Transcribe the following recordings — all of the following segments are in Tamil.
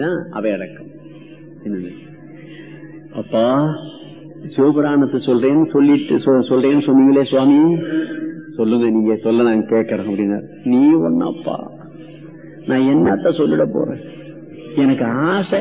இதுதான் அவை அடக்கம் என்னது? அப்பா சிவபுராணத்தை சொல்றேன்னு சொல்லிட்டு சொ- சொல்றேன்னு சொன்னீங்களே சுவாமி சொல்லுங்க நீங்க சொல்ல நான் கேட்கறேன் அப்படின்னா நீ ஒன்னப்பா நான் என்னத்த சொல்லிட போறேன் எனக்கு ஆசை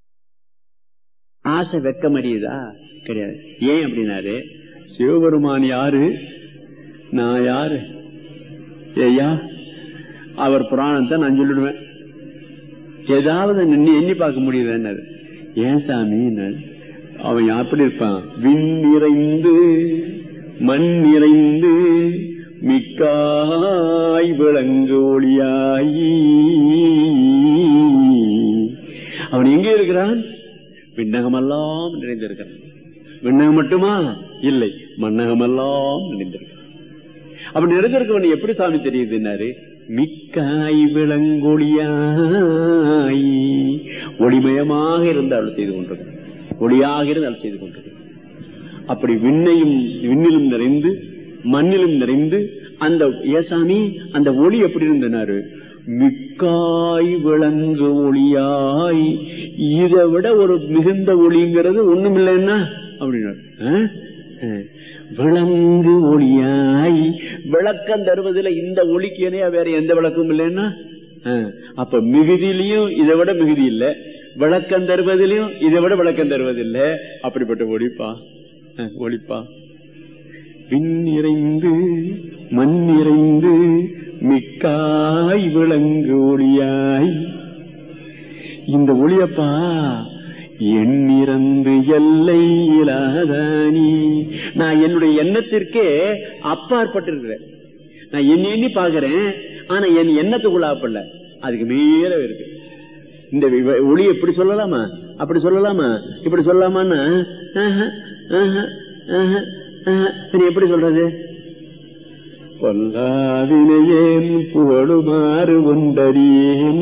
ஆசை வெக்க மடியுதா கிடையாது ஏன் அப்படின்னாரு சிவபெருமான் யாரு நான் யாரு ஏய்யா அவர் புராணத்தை நான் சொல்லிடுவேன் ஏதாவது நின்னு எண்ணி பார்க்க முடியுதுன்னாரு ஏன் சாமி அவன் எப்படி இருப்பான் விண் நிறைந்து மண் நிறைந்து மிக்காய் விளங்கு ஒளியாயி அவன் எங்கே இருக்கிறான் விண்ணகமெல்லாம் நிறைந்திருக்கிறான் விண்ணகம் மட்டுமா இல்லை மண்ணகமெல்லாம் நிறைந்திருக்கிறான் அப்படி நிறைந்திருக்கவன் எப்படி சாமி தெரியுதுன்னாரு மிக்காய் விளங்கொழியாய் ஒளிமயமாக இருந்து அருள் செய்து கொண்டிருக்கிறான் ஒளியாக இருந்து அருள் செய்து கொண்டிருக்கிறான் அப்படி விண்ணையும் விண்ணிலும் நிறைந்து மண்ணிலும் நிறைந்து அந்த ஏசாமி அந்த ஒளி எப்படி இருந்தனாரு மிக்காய் விளங்கு ஒளியாய் இதை விட ஒரு மிகுந்த ஒளிங்கிறது ஒண்ணும் இல்லைன்னா அப்படின்னாரு ஆ? ஆ. விளங்கு ஒளியாய் விளக்கம் தருவதில் இந்த ஒளிக்கு இணையா வேற எந்த விளக்கும் இல்லைன்னா ஆ. அப்ப மிகுதியிலையும் இதை விட மிகுதி இல்ல விளக்கம் தருவதிலையும் இதை விட விளக்கம் தருவதில்லை அப்படிப்பட்ட ஒளிப்பா ஆ, ஒளிப்பா விண் நிறைந்து மண் நிறைந்து மிக்காய் விளங்கு ஒளியாய் இந்த ஒளியப்பா எண்ணிறந்து எல்லை இல்லாதானி நான் என்னுடைய எண்ணத்திற்கே அப்பாற்பட்டிருக்கிறேன் நான் எண்ணி எண்ணி பாக்குறேன் ஆனா என் எண்ணத்துக்குள்ள அப்படல அதுக்கு மேல இருக்கு இந்த வி- ஒளி எப்படி சொல்லலாமா அப்படி சொல்லலாமா இப்படி சொல்லலாமான்னா ஆஹா, ஆஹா, ஆஹா, ஆஹா. சரி எப்படி சொல்றது பொல்லாவினையேன் புகழுமாறு ஒன்றறியேன்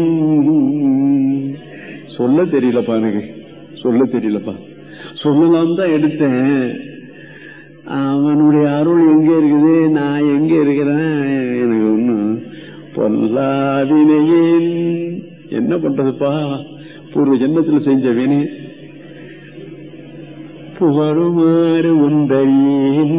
சொல்ல தெரியலப்பா எனக்கு சொல்ல தெரியலப்பா சொல்லலாம் தான் எடுத்தேன் அவனுடைய அருள் எங்க இருக்குது நான் எங்க இருக்கிறேன் எனக்கு ஒண்ணும் பொல்லாவினையேன் என்ன பண்றதுப்பா பூர்வ ஜென்மத்துல செஞ்ச வினை புகழுமாறு ஒன்றறியேன்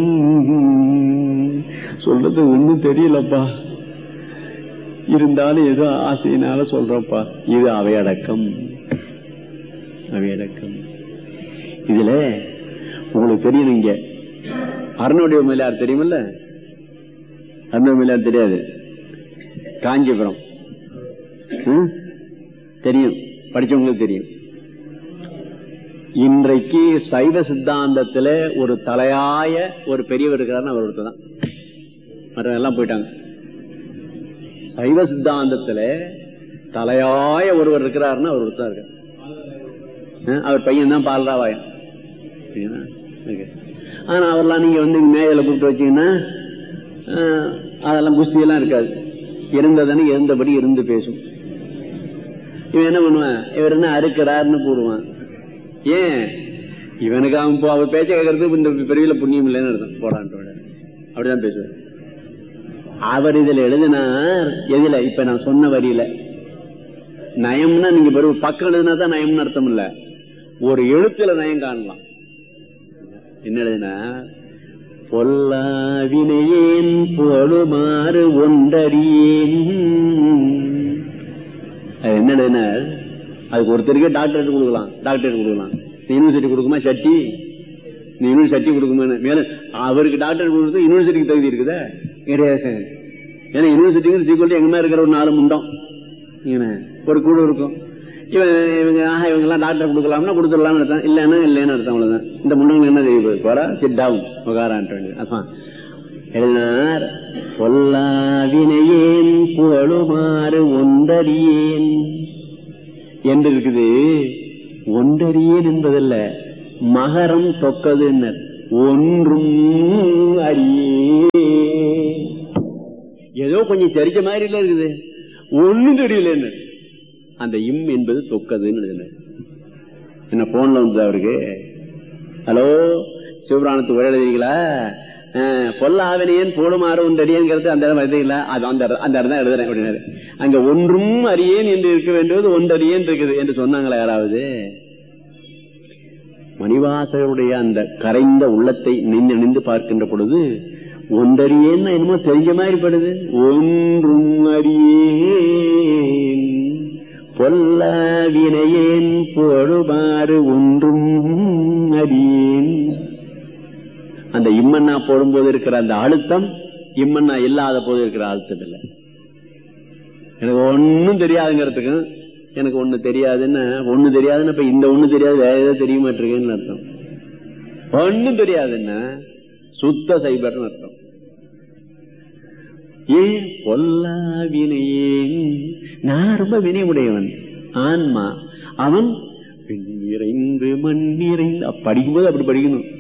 சொல்றது ஒண்ணும் தெரியலப்பா இருந்தாலும் ஏதோ ஆசையினால சொல்றப்பா இது அவையடக்கம் அவையடக்கம் இதுல உங்களுக்கு தெரியும் இங்க அருணுடைய மயிலார் தெரியுமில்ல அருணுடைய மயிலார் தெரியாது காஞ்சிபுரம் ம்? தெரியும் படிச்சவங்களுக்கு தெரியும் இன்றைக்கு சைவ சித்தாந்தத்துல ஒரு தலையாய ஒரு பெரியவர் இருக்கிறாருன்னு அவர் ஒருத்தர் தான் மற்றவங்க எல்லாம் போயிட்டாங்க சைவ சித்தாந்தத்துல தலையாய ஒருவர் இருக்கிறாருன்னா அவர் ஒருத்தர் இருக்கார் ஆ, அவர் பையன் தான் பாலராவாயன் சரிங்களா? இருக்கு. ஆனா அவர்லாம் நீங்க வந்து மேயில கூப்பிட்டு வச்சீங்கன்னா ஆ, அதெல்லாம் குஸ்தியெல்லாம் இருக்காது இருந்ததுன்னு இருந்தபடி இருந்து பேசும் இவன் என்ன பண்ணுவான் இவர் என்ன அறுக்கிறாருன்னு போடுவான் ஏன் இவனுக்கு அவன் போ- அவர் பேச்ச கேட்கறதுக்கு இந்த பிரிவில புண்ணியம் இல்லைன்னு அர்த்தம் போடான்ட்டு அப்படிதான் பேசுவார் அவர் இதுல எழுதினார் எதுல இப்ப நான் சொன்ன வரியில நயம்னா நீங்க வெறும் பக்கம் எழுதினா தான் நயம்னு அர்த்தம் இல்ல ஒரு எழுத்துல நயம் காணலாம் என்ன எழுதினார் பொல்லாவினையேன் பொழுமாறு ஒன்றறியேன் அது என்ன எழுதினார் அதுக்கு ஒருத்தருக்கே டாக்டரேட் கொடுக்கலாம் டாக்டரேட் கொடுக்கலாம் யூனிவர்சிட்டி கொடுக்குமா சட்டி நீ யூனிவர்சிட்டி கொடுக்குமா மேல அவருக்கு டாக்டர் கொடுக்குறது யூனிவர்சிட்டிக்கு தகுதி இருக்குதா கிடையாது ஏன்னா யூனிவர்சிட்டிங்கிற சீக்கிரம் எங்கேயுமே இருக்கிற ஒரு நாலு முண்டம் இவனே, ஒரு குழு இருக்கும் இவன் இவங்க ஆஹா இவங்க எல்லாம் டாக்டர் கொடுக்கலாம்னா கொடுத்துடலாம்னு அர்த்தம் இல்லைன்னா இல்லைன்னு அர்த்தம் அவ்வளவுதான் இந்த முண்டங்களுக்கு என்ன தெரியும் போறா சிட் டவுன் உகாரான்ட்டு வேண்டியது அதான் எழுதினார் பொல்லாவினையேன் புகழுமாறு ஒன்றறியேன் என்று இருக்குது ஒன்றறியேன் என்பதல்ல மகரம் தொக்கதுன்னர் ஒன்றும் அறியே ஏதோ கொஞ்சம் தெரிஞ்ச மாதிரி இல்ல இருக்குது ஒண்ணும் தெரியல அந்த இம் என்பது தொக்கதுன்னு எழுதினார். என்ன போன்ல வந்தது அவருக்கு ஹலோ சிவபுராணத்துக்கு உரை எழுதுறீங்களா அஹ், பொல்லாவினையன் போடுமாறு ஒன்றறியேங்கிறது அந்த இடம் வருது இல்ல அது அந்த இடம் அந்த இடம் தான் எழுதுறேன் அப்படின்னாரு அங்க ஒன்றும் அறியேன் என்று இருக்க வேண்டியது ஒன்றறியேன் இருக்குது என்று சொன்னாங்களா யாராவது மணிவாசகருடைய அந்த கரைந்த உள்ளத்தை நின்று நின்று பார்க்கின்ற பொழுது ஒன்றறியேன்னு என்னமோ தெரிஞ்ச மாதிரி படுது ஒன்றும் அறியேன் பொல்ல வினையேன் போடுமாறு ஒன்றும் அறியேன் அந்த இம்மண்ணா போடும்போது இருக்கிற அந்த அழுத்தம் இம்மண்ணா இல்லாத போது இருக்கிற அழுத்தம் இல்லை எனக்கு ஒன்னும் தெரியாதுங்கிறதுக்கு எனக்கு ஒண்ணு தெரியாதுன்னு ஒண்ணு தெரியாதுன்னு இப்ப இந்த ஒண்ணு தெரியாது வேற ஏதோ தெரிய மாட்டிருக்கேன்னு அர்த்தம் ஒண்ணும் தெரியாதுன்னா சுத்த சைபர்னு அர்த்தம் ஏன் பொல்லா வினையேன் நான் ரொம்ப வினை உடையவன் ஆன்மா அவன் விண் நிறைந்து மண் நிறைந்து அப்ப படிக்கும்போது அப்படி படிக்கணும்